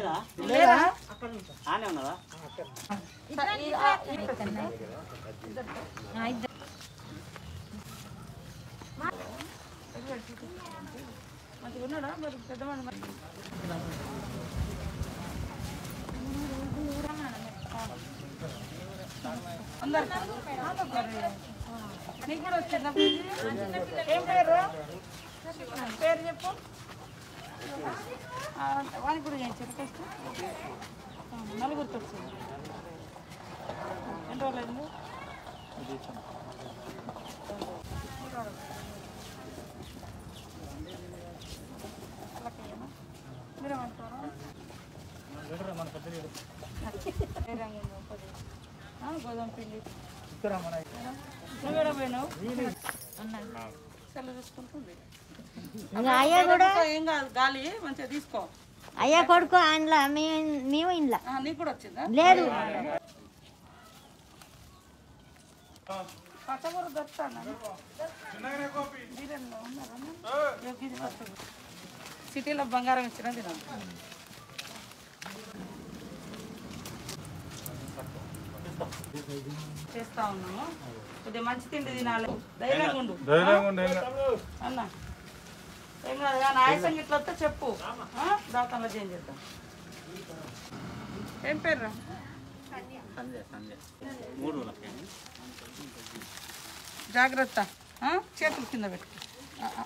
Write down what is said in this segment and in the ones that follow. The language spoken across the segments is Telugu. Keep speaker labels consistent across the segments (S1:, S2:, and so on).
S1: లేదా
S2: లేరా?
S1: ఆనే ఉన్నదా
S2: ఈ- ఆ, ఈ పెట్టండి. మంచిగా ఉన్నాడా మరి పెద్దవాడు మరి అందరు నీకు కూడా వచ్చిందా ఏం పేరు పేరు చెప్పు ఆ, వానికి కూడా చేయించారు టెస్ట్ నలుగురికి వచ్చింది ఎన్ని రోజులు అయింది అలాగేనా? మీరేమంటారు ఏ రంగు ఉందో పది. ఆ, గోధుమ పిండి నువ్వు ఎక్కడ పోయినావు సెలవు తీసుకుంటుంది
S3: ఇంకా అయ్యా కూడా
S2: ఏం కాదు గాలి మంచిగా తీసుకో
S3: అయ్యా కొడుకు అందులో మేము మేము ఇంట్లో
S2: ఆ, నీకు కూడా వచ్చిందా
S3: లేదు
S2: పచ్చబూర దొరుకుతానా బీరన్లో ఉన్నారా అన్న? ఇదిగో ఇది పచ్చబూర. సిటీలో బంగారం ఇచ్చిన తినాలి చేస్తా ఉన్నాము కొద్దిగా మంచి తిండి తినాలి ధైర్యంగా ఉండు అన్న ఏం కాదు కానీ ఆయాసం ఇట్లా వస్తే చెప్పు ఆ? దవాఖానలో చేంజ్ చేద్దాం ఏం పేరు రా
S1: సంజయ్ సంజయ్ మూడు లక్ష
S2: జాగ్రత్త ఆ? చేతులు కింద పెట్టు ఆ, ఆ.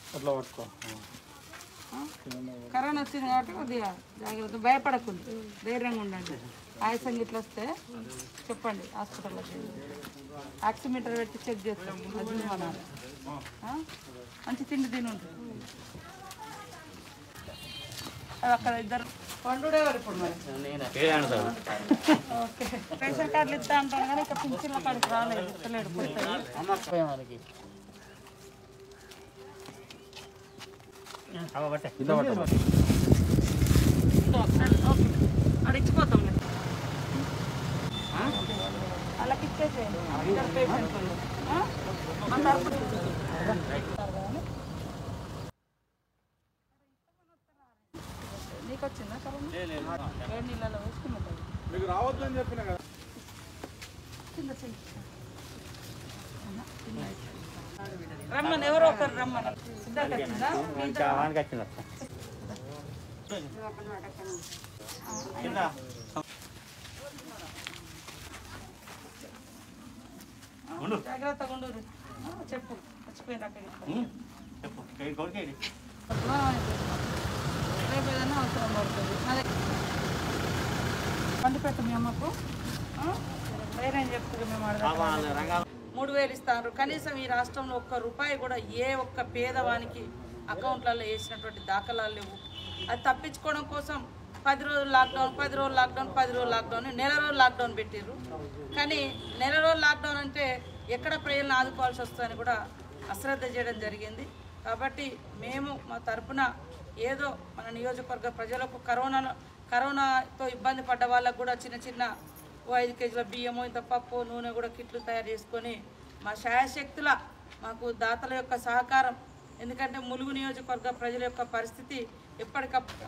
S2: ఆ? కరోనా వచ్చింది కాబట్టి కొద్దిగా జాగ్రత్త భయపడకుండా ధైర్యంగా ఉండండి ఆయాసం ఇట్లా వస్తే చెప్పండి హాస్పిటల్లో ఆక్సిమీటర్ పెట్టి చెక్ చేస్తాం అది మనాలి ఆ? మంచి తిండి తినుండ్రి అది అక్కడ ఇద్దరు పండుడేవారు ఇప్పుడు మరి ఓకే రేషన్ కార్డులు ఇస్తా అంటాను కానీ ఇక పింఛన్ల కాడికి రాలేదు ఇస్తలేడు పోతాయి
S1: వాళ్ళకి
S2: అక్కడ ఇచ్చిపోతాం మేము. వాళ్ళకి ఇచ్చేసేయండి ఇద్దరు పేషెంట్లు ఉన్నారు. ఆ? మన తరపున నీకు వచ్చిందా కరోనా వేడి నీళ్ళలో వేసుకున్నది
S4: మీకు రావద్దని చెప్పిన కదా
S2: కింద చెయ్యి. రమ్మని ఎవరో ఒకరు రమ్మని సిద్ధార్థ వచ్చిందా మీ ఇద్దరు
S1: వానికి వచ్చింది అక్క కింద
S2: జాగ్రత్తగా ఉండు చెప్పు మర్చిపోయింది అక్కడ
S1: ఉమ్. చెప్పు ఈ కొడుకేది
S2: రేపు ఏదైనా అవసరం పడుతుంది అదే వండి పెట్టు మీ అమ్మకు ఆ? వేరేం చెప్తారు మేము అడగ
S1: వాళ్ళ రంగాలు
S2: మూడు వేలు ఇస్తారు కనీసం ఈ రాష్ట్రంలో ఒక్క రూపాయి కూడా ఏ ఒక్క పేదవానికి అకౌంట్లలో వేసినటువంటి దాఖలాలు లేవు అది తప్పించుకోవడం కోసం పది రోజులు లాక్డౌన్ పది రోజులు లాక్డౌన్ పది రోజులు లాక్డౌన్ నెల రోజులు లాక్డౌన్ పెట్టిర్రు కానీ నెల రోజులు లాక్డౌన్ అంటే ఎక్కడ ప్రజలను ఆదుకోవాల్సి వస్తుందని కూడా అశ్రద్ధ చేయడం జరిగింది కాబట్టి మేము మా తరపున ఏదో మన నియోజకవర్గ ప్రజలకు కరోనా కరోనాతో ఇబ్బంది పడ్డ వాళ్ళకు కూడా చిన్న చిన్న ఓ ఐదు కేజీల బియ్యము ఇంత పప్పు నూనె కూడా కిట్లు తయారు చేసుకొని మా శాయశక్తుల మాకు దాతల యొక్క సహకారం ఎందుకంటే ములుగు నియోజకవర్గ ప్రజల యొక్క పరిస్థితి ఎప్పటికప్పుడు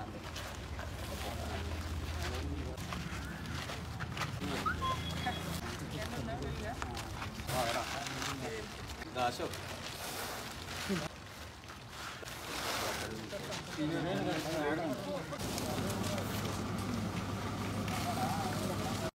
S1: అశోక్